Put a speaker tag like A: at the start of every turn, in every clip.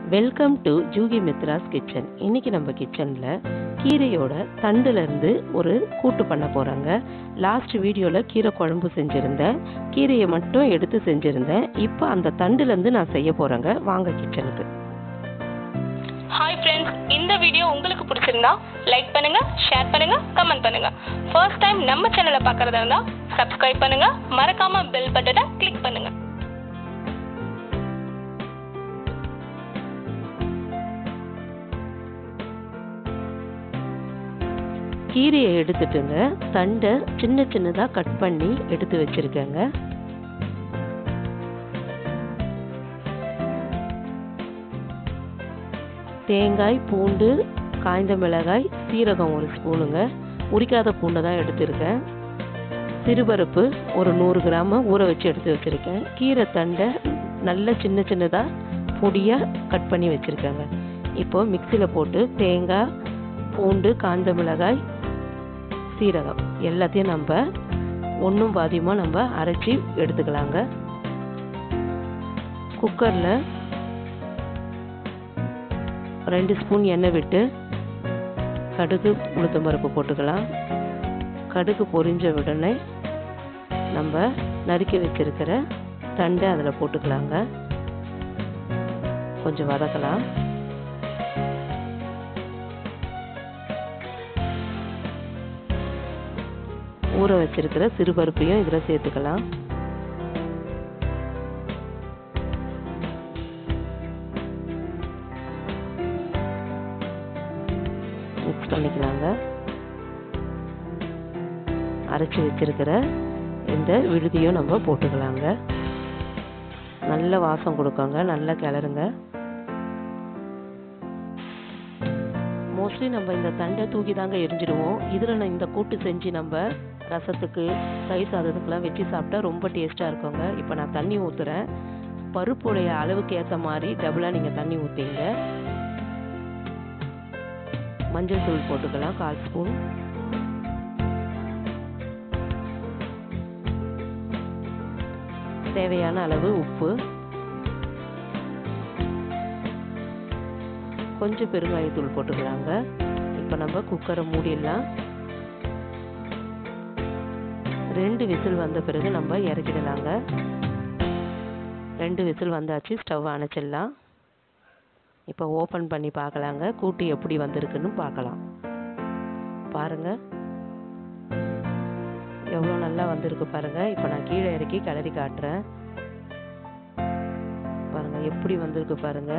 A: welcome to Juki Mithras kitchen இன்னைக்கு நம்ம கிச்சனில் கீரையோட தண்டுலேருந்து ஒரு கூட்டு பண்ண போகிறாங்க லாஸ்ட் வீடியோவில் கீரை குழம்பு செஞ்சுருந்தேன் கீரையை மட்டும் எடுத்து செஞ்சுருந்தேன் இப்போ அந்த தண்டுலேருந்து நான் செய்ய போகிறேங்க வாங்க கிச்சனுக்கு
B: ஹாய் ஃப்ரெண்ட்ஸ் இந்த வீடியோ உங்களுக்கு பிடிச்சிருந்தா லைக் பண்ணுங்க ஷேர் பண்ணுங்க கமெண்ட் பண்ணுங்க ஃபர்ஸ்ட் டைம் நம்ம சேனலை பார்க்கறதா இருந்தா சப்ஸ்கிரைப் பண்ணுங்க மறக்காம பெல் பட்டனை கிளிக் பண்ணுங்க
A: கீரையை எடுத்துட்டுங்க தண்டை சின்ன சின்னதாக கட் பண்ணி எடுத்து வச்சுருக்கேங்க தேங்காய் பூண்டு காய்ந்த மிளகாய் சீரகம் ஒரு ஸ்பூனுங்க உரிக்காத பூண்டை தான் எடுத்திருக்கேன் சிறுபருப்பு ஒரு நூறு கிராம ஊற வச்சு எடுத்து வச்சுருக்கேன் கீரை தண்டை நல்ல சின்ன சின்னதாக பொடியாக கட் பண்ணி வச்சுருக்கேங்க இப்போ மிக்சியில் போட்டு தேங்காய் பூண்டு காய்ந்த மிளகாய் சீரகம் எல்லாத்தையும் நம்ம ஒன்றும் பாதியமாக நம்ம அரைச்சி எடுத்துக்கலாங்க குக்கரில் ரெண்டு ஸ்பூன் எண்ணெய் விட்டு கடுகு உளுத்தம் பருப்பு போட்டுக்கலாம் கடுகு பொரிஞ்ச உடனே நம்ம நறுக்கி வச்சிருக்கிற தண்டை அதில் போட்டுக்கலாங்க கொஞ்சம் வதக்கலாம் ஊற வச்சிருக்கிற சிறுபருப்பையும் இதில் சேர்த்துக்கலாம் மிக்ஸ் பண்ணிக்கலாங்க அரைச்சி வச்சிருக்கிற இந்த விழுதியும் நம்ம போட்டுக்கலாங்க நல்ல வாசம் கொடுக்கோங்க நல்லா கிளறுங்க மோஸ்ட்லி நம்ம இந்த தண்டை தூக்கி தாங்க எரிஞ்சிடுவோம் இதில் நான் இந்த கூட்டு செஞ்சு நம்ம ரசத்துக்கு தயிர் சாதத்துக்கெலாம் வச்சு சாப்பிட்டா ரொம்ப டேஸ்ட்டாக இருக்குங்க இப்போ நான் தண்ணி ஊற்றுறேன் பருப்புடைய அளவுக்கு ஏற்ற மாதிரி டபுளாக நீங்கள் தண்ணி ஊற்றிங்க மஞ்சள் தூள் போட்டுக்கலாம் கால் ஸ்பூன் தேவையான அளவு உப்பு கொஞ்சம் பெருங்காயத்தூள் போட்டுக்கலாங்க இப்போ நம்ம குக்கரை மூடிடலாம் ரெண்டு விசில் வந்த பிறகு நம்ம இறக்கிடலாங்க ரெண்டு விசில் வந்தாச்சு ஸ்டவ் அணைச்சிடலாம் இப்போ ஓப்பன் பண்ணி பார்க்கலாங்க கூட்டு எப்படி வந்திருக்குன்னு பார்க்கலாம் பாருங்க எவ்வளோ நல்லா வந்திருக்கு பாருங்க இப்போ நான் கீழே இறக்கி கிளறி காட்டுறேன் பாருங்க எப்படி வந்திருக்கு பாருங்க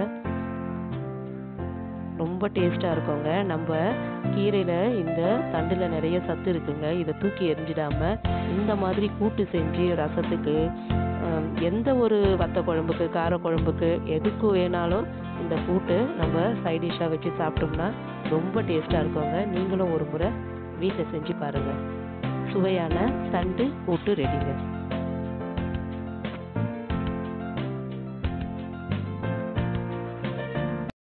A: ரொம்ப டேஸ்ட்டாக இருக்குங்க நம்ம கீரையில் இந்த தண்டில் நிறைய சத்து இருக்குங்க இதை தூக்கி எரிஞ்சிடாம இந்த மாதிரி கூட்டு செஞ்சு ரசத்துக்கு எந்த ஒரு வத்த குழம்புக்கு கார குழம்புக்கு எதுக்கு வேணாலும் இந்த கூட்டு நம்ம சைட் டிஷ்ஷாக வச்சு சாப்பிட்டோம்னா ரொம்ப டேஸ்ட்டாக இருக்குங்க நீங்களும் ஒரு முறை வீட்டில் செஞ்சு பாருங்கள் சுவையான தண்டு கூட்டு ரெடிங்க